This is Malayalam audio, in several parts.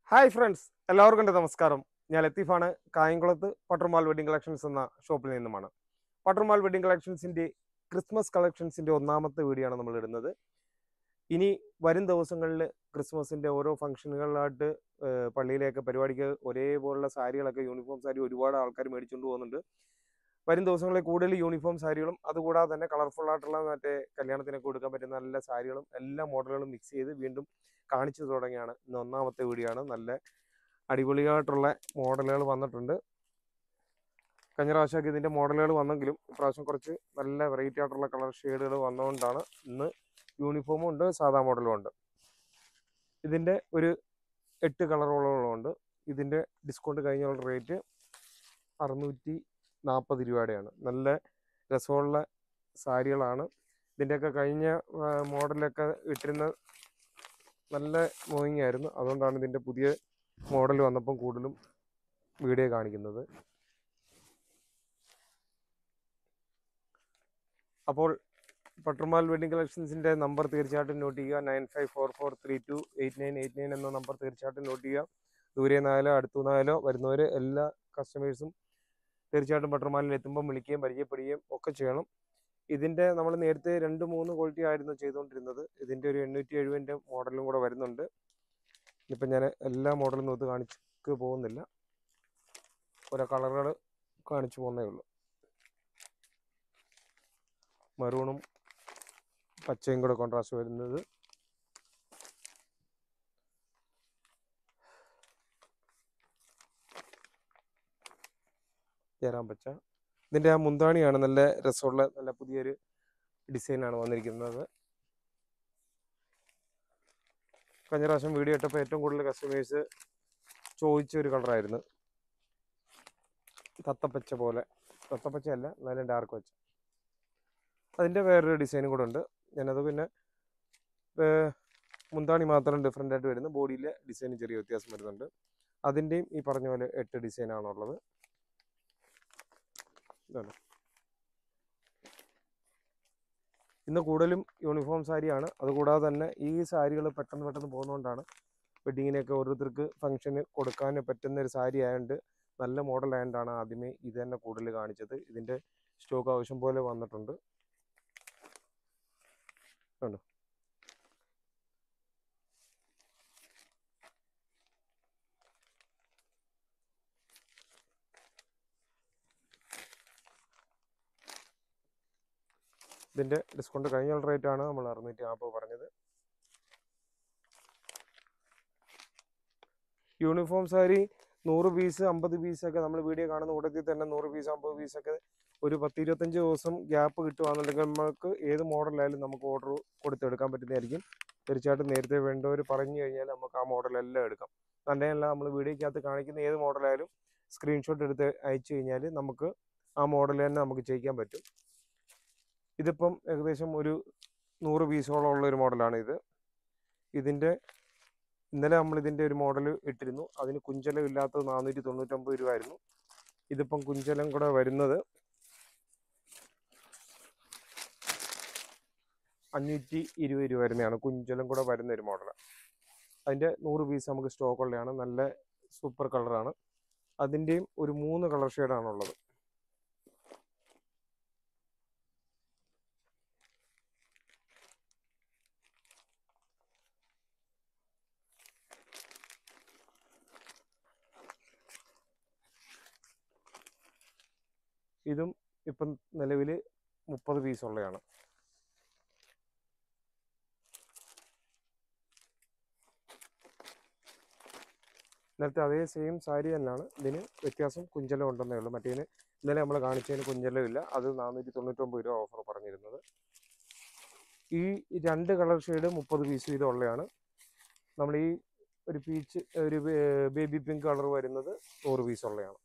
ഹായ് ഫ്രണ്ട്സ് എല്ലാവർക്കും എൻ്റെ നമസ്കാരം ഞാൻ ലത്തീഫാണ് കായംകുളത്ത് പട്ടർമാൽ വെഡിങ് കളക്ഷൻസ് എന്ന ഷോപ്പിൽ നിന്നുമാണ് പട്ടർമാൽ വെഡിങ് കളക്ഷൻസിൻ്റെ ക്രിസ്മസ് കളക്ഷൻസിൻ്റെ ഒന്നാമത്തെ വീഡിയോ ആണ് നമ്മൾ ഇടുന്നത് ഇനി വരും ദിവസങ്ങളിൽ ക്രിസ്മസിൻ്റെ ഓരോ ഫംഗ്ഷനുകളിലായിട്ട് ഏഹ്, പള്ളിയിലെയൊക്കെ പരിപാടിക്ക് ഒരേപോലുള്ള സാരികളൊക്കെ യൂണിഫോം സാരി ഒരുപാട് ആൾക്കാർ മേടിച്ചുകൊണ്ട് പോകുന്നുണ്ട് വരും ദിവസങ്ങളിൽ കൂടുതൽ യൂണിഫോം സാരികളും അതുകൂടാതെ തന്നെ കളർഫുൾ ആയിട്ടുള്ള മറ്റേ കല്യാണത്തിനൊക്കെ കൊടുക്കാൻ പറ്റുന്ന നല്ല സാരികളും എല്ലാ മോഡലുകളും മിക്സ് ചെയ്ത് വീണ്ടും കാണിച്ചു തുടങ്ങിയാണ് ഇന്ന് ഒന്നാമത്തെ വീഡിയോ ആണ് നല്ല അടിപൊളിയായിട്ടുള്ള മോഡലുകൾ വന്നിട്ടുണ്ട് കഴിഞ്ഞ പ്രാവശ്യമൊക്കെ ഇതിൻ്റെ മോഡലുകൾ വന്നെങ്കിലും ഇപ്രാവശ്യം കുറച്ച് നല്ല വെറൈറ്റി ആയിട്ടുള്ള കളർ ഷെയ്ഡുകൾ വന്നതുകൊണ്ടാണ് ഇന്ന് യൂണിഫോമും ഉണ്ട് സാധാ മോഡലും ഉണ്ട് ഇതിൻ്റെ ഒരു എട്ട് കളറുകളും ഉണ്ട് ഇതിൻ്റെ ഡിസ്കൗണ്ട് കഴിഞ്ഞുള്ള റേറ്റ് അറുന്നൂറ്റി നാൽപ്പത് രൂപയുടെയാണ് നല്ല രസമുള്ള സാരികളാണ് ഇതിൻ്റെയൊക്കെ കഴിഞ്ഞ ആ, മോഡലൊക്കെ ഇട്ടിരുന്ന നല്ല മൂവിങ് ആയിരുന്നു അതുകൊണ്ടാണ് ഇതിൻ്റെ പുതിയ മോഡൽ വന്നപ്പം കൂടുതലും വീഡിയോ കാണിക്കുന്നത് അപ്പോൾ പട്രുമാൽ വെഡിങ് കളക്ഷൻസിൻ്റെ നമ്പർ തീർച്ചയായിട്ടും നോട്ട് ചെയ്യുക nine five four four three two eight nine eight nine എന്ന നമ്പർ തീർച്ചയായിട്ടും നോട്ട് ചെയ്യുക ദൂരെ നിന്നായാലോ അടുത്തു നിന്നായാലോ വരുന്നവർ എല്ലാ കസ്റ്റമേഴ്സും തീർച്ചയായിട്ടും പട്രുമാലിൽ എത്തുമ്പോൾ വിളിക്കുകയും പരിചയപ്പെടുകയും ഒക്കെ ചെയ്യണം ഇതിൻ്റെ നമ്മൾ നേരത്തെ രണ്ട് മൂന്ന് ക്വാളിറ്റി ആയിരുന്നു ചെയ്തുകൊണ്ടിരുന്നത് ഇതിൻ്റെ ഒരു എണ്ണൂറ്റി എഴുപതിൻ്റെ മോഡലും കൂടെ വരുന്നുണ്ട് ഇപ്പം ഞാൻ എല്ലാ മോഡലും നോത്ത് കാണിച്ച് പോകുന്നില്ല ഓരോ കളറുകൾ കാണിച്ചു പോകുന്നേ ഉള്ളൂ മറൂണും പച്ചയും കൂടെ കോൺട്രാസ്റ്റ് വരുന്നത് ജയറാം പച്ച ഇതിൻ്റെ ആ മുന്താണിയാണ് നല്ല രസമുള്ള നല്ല പുതിയൊരു ഡിസൈനാണ് വന്നിരിക്കുന്നത് കഴിഞ്ഞ പ്രാവശ്യം വീഡിയോ ഇട്ടപ്പോൾ ഏറ്റവും കൂടുതൽ കസ്റ്റമേഴ്സ് ചോദിച്ച ഒരു കളറായിരുന്നു തത്തപ്പച്ച പോലെ തത്തപ്പച്ച അല്ല എന്നാലും ഡാർക്ക് പച്ച അതിൻ്റെ വേറൊരു ഡിസൈനും കൂടെ ഉണ്ട് ഞാനത് പിന്നെ ഏർ, മുന്താണി മാത്രം ഡിഫറെൻ്റ് ആയിട്ട് വരുന്നു ബോഡിയിലെ ഡിസൈൻ ചെറിയ വ്യത്യാസം വരുന്നുണ്ട് അതിൻ്റെയും ഈ പറഞ്ഞ പോലെ എട്ട് ഡിസൈനാണുള്ളത് ഇതാണ് ഇന്ന് കൂടുതലും യൂണിഫോം സാരിയാണ് അതുകൂടാതെ തന്നെ ഈ സാരികൾ പെട്ടെന്ന് പെട്ടെന്ന് പോകുന്നതുകൊണ്ടാണ് വെഡിങ്ങിനൊക്കെ ഓരോരുത്തർക്ക് ഫംഗ്ഷന് കൊടുക്കാൻ പറ്റുന്ന ഒരു സാരി ആയതുകൊണ്ട് നല്ല മോഡൽ ആയതുകൊണ്ടാണ് ആദ്യമേ ഇത് തന്നെ കൂടുതൽ കാണിച്ചത് ഇതിൻ്റെ സ്റ്റോക്ക് ആവശ്യം പോലെ വന്നിട്ടുണ്ട് കണ്ടോ ഇതിൻ്റെ ഡിസ്കൗണ്ട് കഴിഞ്ഞ റേറ്റ് ആണ് നമ്മൾ അറുന്നൂറ്റി നാൽപ്പത് പറഞ്ഞത് യൂണിഫോം സാരി നൂറ് പീസ് അമ്പത് പീസൊക്കെ നമ്മൾ വീഡിയോ കാണുന്ന കൂട്ടത്തിൽ തന്നെ നൂറ് പീസ് അമ്പത് പീസൊക്കെ ഒരു പത്ത് ഇരുപത്തഞ്ച് ദിവസം ഗ്യാപ്പ് കിട്ടുകയാണെന്നുണ്ടെങ്കിൽ നമുക്ക് ഏത് മോഡലായാലും നമുക്ക് ഓർഡർ കൊടുത്തെടുക്കാൻ പറ്റുന്നതായിരിക്കും തീർച്ചയായിട്ടും നേരത്തെ വേണ്ടവർ പറഞ്ഞു കഴിഞ്ഞാൽ നമുക്ക് ആ മോഡലെല്ലാം എടുക്കാം തന്നെയല്ല നമ്മൾ വീഡിയോക്കകത്ത് കാണിക്കുന്ന ഏത് മോഡലായാലും സ്ക്രീൻഷോട്ട് എടുത്ത് അയച്ചു കഴിഞ്ഞാൽ നമുക്ക് ആ മോഡൽ തന്നെ നമുക്ക് ചെയ്യിക്കാൻ പറ്റും ഇതിപ്പം ഏകദേശം ഒരു നൂറ് പീസോളം ഉള്ള ഒരു മോഡലാണ് ഇത് ഇതിൻ്റെ ഇന്നലെ നമ്മൾ ഇതിൻ്റെ ഒരു മോഡൽ ഇട്ടിരുന്നു അതിന് കുഞ്ചലം ഇല്ലാത്തത് നാനൂറ്റി തൊണ്ണൂറ്റൊമ്പത് രൂപ ആയിരുന്നു ഇതിപ്പം കുഞ്ചലം കൂടെ വരുന്നത് അഞ്ഞൂറ്റി ഇരുപത് രൂപ വരുന്നതാണ് കുഞ്ചലം കൂടെ വരുന്ന ഒരു മോഡലാണ് അതിൻ്റെ നൂറ് പീസ് നമുക്ക് സ്റ്റോക്ക് ഉള്ളതാണ് നല്ല സൂപ്പർ കളറാണ് അതിൻ്റെയും ഒരു മൂന്ന് കളർ ഷെയ്ഡാണുള്ളത് ഇതും ഇപ്പം നിലവിൽ മുപ്പത് പീസ് ഉള്ളതാണ് നേരത്തെ അതേ സെയിം സാരി തന്നെയാണ് ഇതിന് വ്യത്യാസം കുഞ്ചലം ഉണ്ടെന്നേ ഉള്ളൂ മറ്റേതിന് ഇന്നലെ നമ്മൾ കാണിച്ചതിന് കുഞ്ചലം ഇല്ല അത് നാനൂറ്റി തൊണ്ണൂറ്റൊമ്പത് രൂപ ഓഫർ പറഞ്ഞിരുന്നത് ഈ രണ്ട് കളർ ഷെയ്ഡ് മുപ്പത് പീസ് വീതം ഉള്ളതാണ് നമ്മൾ ഈ ഒരു പീച്ച് ഒരു ബേബി പിങ്ക് കളർ വരുന്നത് നൂറ് പീസ് ഉള്ളതാണ്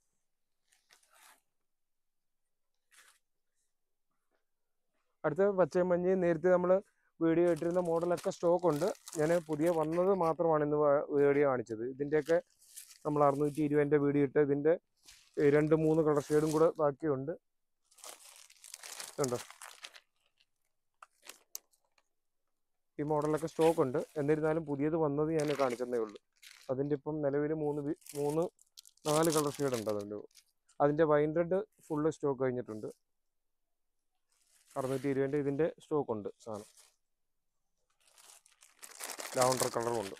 അടുത്ത പച്ചയും മഞ്ഞയും നേരത്തെ നമ്മൾ വീഡിയോ ഇട്ടിരുന്ന മോഡലൊക്കെ സ്റ്റോക്ക് ഉണ്ട് ഞാൻ പുതിയ വന്നത് മാത്രമാണ് ഇന്ന് വ- വീഡിയോ കാണിച്ചത് ഇതിൻ്റെയൊക്കെ നമ്മൾ അറുന്നൂറ്റി ഇരുപതിൻ്റെ വീഡിയോ ഇട്ട് ഇതിൻ്റെ ഏ, രണ്ട് മൂന്ന് കളർ ഷെയ്ഡും കൂടെ ബാക്കിയുണ്ട് കണ്ടോ ഈ മോഡലൊക്കെ സ്റ്റോക്ക് ഉണ്ട് എന്നിരുന്നാലും പുതിയത് വന്നത് ഞാൻ കാണിച്ചതേ ഉള്ളൂ അതിൻ്റെ ഇപ്പം നിലവിൽ മൂന്ന് വി- മൂന്ന് നാല് കളർ ഷെയ്ഡ് ഉണ്ട് അതിൻ്റെ അതിൻ്റെ വൈൻ റെഡ് ഫുള്ള് സ്റ്റോക്ക് കഴിഞ്ഞിട്ടുണ്ട് അറുന്നൂറ്റി ഇരുപതിൻ്റെ ഇതിൻ്റെ സ്റ്റോക്ക് ഉണ്ട് സാധനം ലാവണ്ടർ കളറും ഉണ്ട്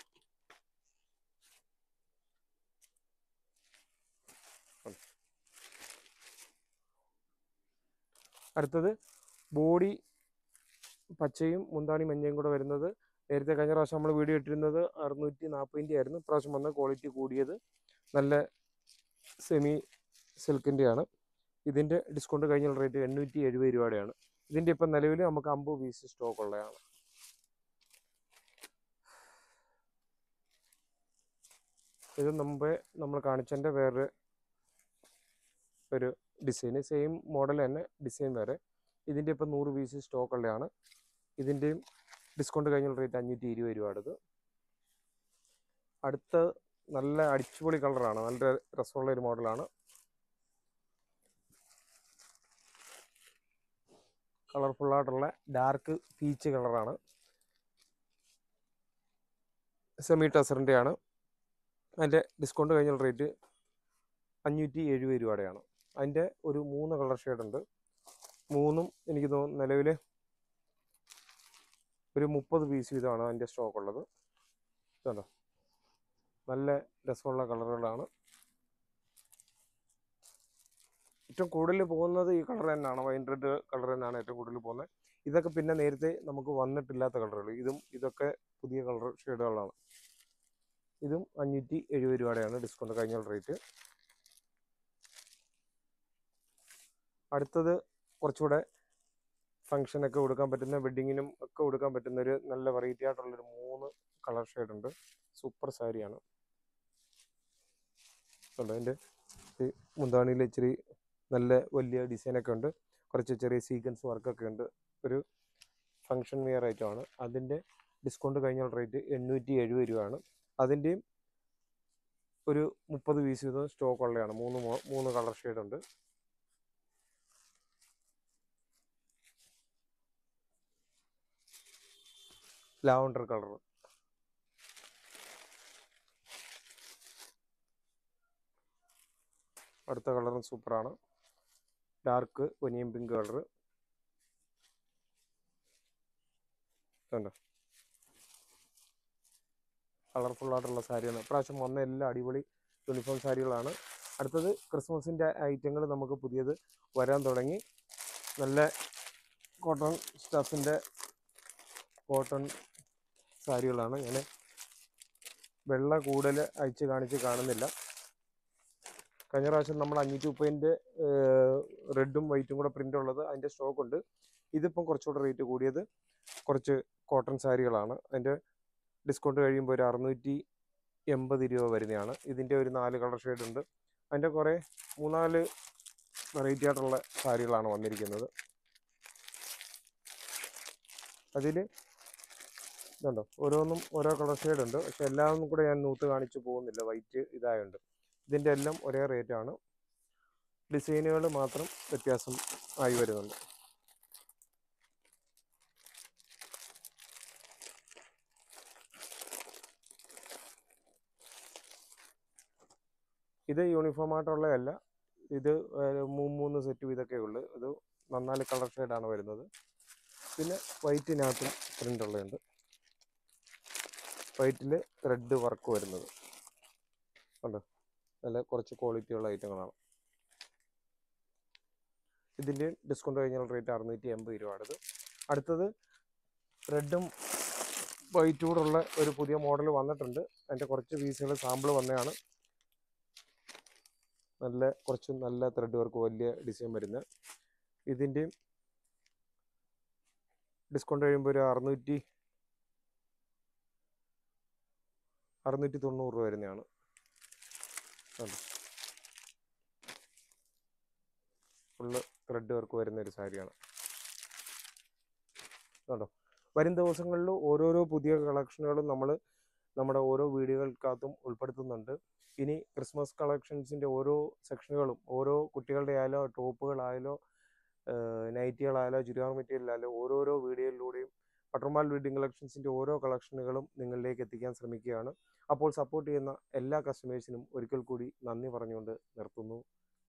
അടുത്തത് ബോഡി പച്ചയും മുന്താണി മഞ്ഞയും കൂടെ വരുന്നത് നേരത്തെ കഴിഞ്ഞ പ്രാവശ്യം നമ്മൾ വീഡിയോ ഇട്ടിരുന്നത് അറുന്നൂറ്റി നാൽപ്പതിൻ്റെ ആയിരുന്നു ഇപ്രാവശ്യം വന്ന ക്വാളിറ്റി കൂടിയത് നല്ല സെമി സിൽക്കിൻ്റെയാണ് ഇതിൻ്റെ ഡിസ്കൗണ്ട് കഴിഞ്ഞ റേറ്റ് എണ്ണൂറ്റി എഴുപത് രൂപയുടെയാണ് ഇതിൻ്റെ ഇപ്പം നിലവിൽ നമുക്ക് അമ്പത് പീസ് സ്റ്റോക്ക് ഉള്ളതാണ് ഇത് മുമ്പേ നമ്മൾ കാണിച്ചതിൻ്റെ വേറെ ഒരു ഡിസൈന് സെയിം മോഡൽ തന്നെ ഡിസൈൻ വേറെ ഇതിൻ്റെ ഇപ്പം നൂറ് പീസ് സ്റ്റോക്ക് ഉള്ളതാണ് ഇതിൻ്റെയും ഡിസ്കൗണ്ട് കഴിഞ്ഞ റേറ്റ് അഞ്ഞൂറ്റി ഇരുപത് രൂപ അടുത്ത് അടുത്ത നല്ല അടിച്ചുപൊളി കളറാണ് നല്ല രസമുള്ള ഒരു മോഡലാണ് കളർഫുള്ളായിട്ടുള്ള ഡാർക്ക് പീച്ച് കളറാണ് സെമി ടസറിൻ്റെ ആണ് അതിൻ്റെ ഡിസ്കൗണ്ട് കഴിഞ്ഞ റേറ്റ് അഞ്ഞൂറ്റി എഴുപത് രൂപയുടെയാണ് അതിൻ്റെ ഒരു മൂന്ന് കളർ ഷെയ്ഡ് ഉണ്ട് മൂന്നും എനിക്ക് തോന്നുന്നു നിലവിൽ ഒരു മുപ്പത് പീസ് വീതമാണ് അതിൻ്റെ സ്റ്റോക്ക് ഉള്ളത് ഇതുണ്ടോ നല്ല രസമുള്ള കളറുകളാണ് ഏറ്റവും കൂടുതൽ പോകുന്നത് ഈ കളർ തന്നെയാണ് വൈൻ റെഡ് കളർ തന്നെയാണ് ഏറ്റവും കൂടുതൽ പോകുന്നത് ഇതൊക്കെ പിന്നെ നേരത്തെ നമുക്ക് വന്നിട്ടില്ലാത്ത കളറുകൾ ഇതും ഇതൊക്കെ പുതിയ കളർ ഷെയ്ഡുകളാണ് ഇതും അഞ്ഞൂറ്റി എഴുപത് രൂപയുടെയാണ് ഡിസ്കൗണ്ട് കഴിഞ്ഞ റേറ്റ് അടുത്തത് കുറച്ചുകൂടെ ഫങ്ഷനൊക്കെ കൊടുക്കാൻ പറ്റുന്ന വെഡ്ഡിങ്ങിനും ഒക്കെ കൊടുക്കാൻ പറ്റുന്ന ഒരു നല്ല വെറൈറ്റി ആയിട്ടുള്ളൊരു മൂന്ന് കളർ ഷെയ്ഡ് ഉണ്ട് സൂപ്പർ സാരിയാണ് ഉണ്ട് അതിൻ്റെ ഈ മുന്താണിയിൽ ഇച്ചിരി നല്ല വലിയ ഡിസൈനൊക്കെ ഉണ്ട് കുറച്ച് ചെറിയ സീക്വൻസ് വർക്കൊക്കെ ഉണ്ട് ഒരു ഫങ്ഷൻ വെയർ ഐറ്റമാണ് അതിൻ്റെ ഡിസ്കൗണ്ട് കഴിഞ്ഞ റേറ്റ് എണ്ണൂറ്റി എഴുപത് രൂപയാണ് അതിൻ്റെയും ഒരു മുപ്പത് പീസ് വീതം സ്റ്റോക്ക് ഉള്ളതാണ് മൂന്ന് മോ- മൂന്ന് കളർ ഷെയ്ഡ് ഉണ്ട് ലാവണ്ടർ കളർ അടുത്ത കളറും സൂപ്പറാണ് ഡാർക്ക് ഒനിയൻ പിങ്ക് കളർ കണ്ടോ കളർഫുൾ ആയിട്ടുള്ള സാരിയാണ് ഇപ്രാവശ്യം വന്ന എല്ലാ അടിപൊളി യൂണിഫോം സാരികളാണ് അടുത്തത് ക്രിസ്മസിൻ്റെ ഐറ്റങ്ങൾ നമുക്ക് പുതിയത് വരാൻ തുടങ്ങി നല്ല കോട്ടൺ സ്റ്റഫിൻ്റെ കോട്ടൺ സാരികളാണ് ഞാൻ വെള്ള കൂടുതൽ അയച്ച് കാണിച്ച് കാണുന്നില്ല കഴിഞ്ഞ പ്രാവശ്യം നമ്മൾ അഞ്ഞൂറ്റി മുപ്പതിൻ്റെ റെഡും വൈറ്റും കൂടെ പ്രിൻ്റ് ഉള്ളത് അതിൻ്റെ സ്റ്റോക്ക് ഉണ്ട് ഇതിപ്പം കുറച്ചുകൂടെ റേറ്റ് കൂടിയത് കുറച്ച് കോട്ടൺ സാരികളാണ് അതിൻ്റെ ഡിസ്കൗണ്ട് കഴിയുമ്പോൾ ഒരു അറുന്നൂറ്റി എൺപത് രൂപ വരുന്നതാണ് ഇതിൻ്റെ ഒരു നാല് കളർ ഷെയ്ഡ് ഉണ്ട് അതിൻ്റെ കുറേ മൂന്നാല് വെറൈറ്റി ആയിട്ടുള്ള സാരികളാണ് വന്നിരിക്കുന്നത് അതിൽ ഇതുണ്ടോ ഓരോന്നും ഓരോ കളർ ഷെയ്ഡ് ഉണ്ട് പക്ഷെ എല്ലാം കൂടെ ഞാൻ നൂത്ത് കാണിച്ചു പോകുന്നില്ല വൈറ്റ് ഇതായുണ്ട് ഇതിൻ്റെ എല്ലാം ഒരേ റേറ്റ് ആണ് ഡിസൈനുകൾ മാത്രം വ്യത്യാസം ആയി വരുന്നുണ്ട് ഇത് യൂണിഫോം ആയിട്ടുള്ളതല്ല ഇത് ഏർ മൂന്ന് മൂന്ന് സെറ്റ് ഇതൊക്കെ ഉള്ളു ഇത് നന്നാല് കളർ ഷെയ്ഡാണ് വരുന്നത് പിന്നെ വൈറ്റിനകത്തും പ്രിൻ്റ് ഉള്ളതുണ്ട് വൈറ്റിൽ ത്രെഡ് വർക്ക് വരുന്നത് കണ്ടോ നല്ല കുറച്ച് ക്വാളിറ്റി ഉള്ള ഐറ്റങ്ങളാണ് ഇതിൻ്റെ ഡിസ്കൗണ്ട് കഴിഞ്ഞാൽ റേറ്റ് അറുന്നൂറ്റി എൺപത് രൂപയാണിത് അടുത്തത് റെഡും വൈറ്റും കൂടെ ഉള്ള ഒരു പുതിയ മോഡൽ വന്നിട്ടുണ്ട് അതിൻ്റെ കുറച്ച് പീസുകൾ സാമ്പിൾ വന്നതാണ് നല്ല കുറച്ച് നല്ല ത്രെഡ് വർക്ക് വലിയ ഡിസൈൻ വരുന്ന ഇതിൻ്റെയും ഡിസ്കൗണ്ട് കഴിയുമ്പോൾ ഒരു അറുന്നൂറ്റി അറുന്നൂറ്റി തൊണ്ണൂറ് രൂപ വരുന്നതാണ് കണ്ടോ ഫുള്ള് ത്രെഡ് വർക്ക് വരുന്ന ഒരു സാരിയാണ് കണ്ടോ വരും ദിവസങ്ങളിൽ ഓരോരോ പുതിയ കളക്ഷനുകളും നമ്മൾ നമ്മുടെ ഓരോ വീഡിയോകൾക്കകത്തും ഉൾപ്പെടുത്തുന്നുണ്ട് ഇനി ക്രിസ്മസ് കളക്ഷൻസിൻ്റെ ഓരോ സെക്ഷനുകളും ഓരോ കുട്ടികളുടെ ആയാലോ ടോപ്പുകളായാലോ നൈറ്റികളായാലോ ചുരിദാർ മെറ്റീരിയലായാലോ ഓരോരോ വീഡിയോയിലൂടെയും പട്ടർമാൽ വെഡിങ് കളക്ഷൻസിൻ്റെ ഓരോ കളക്ഷനുകളും നിങ്ങളിലേക്ക് എത്തിക്കാൻ ശ്രമിക്കുകയാണ് അപ്പോൾ സപ്പോർട്ട് ചെയ്യുന്ന എല്ലാ കസ്റ്റമേഴ്സിനും ഒരിക്കൽ കൂടി നന്ദി പറഞ്ഞുകൊണ്ട് നിർത്തുന്നു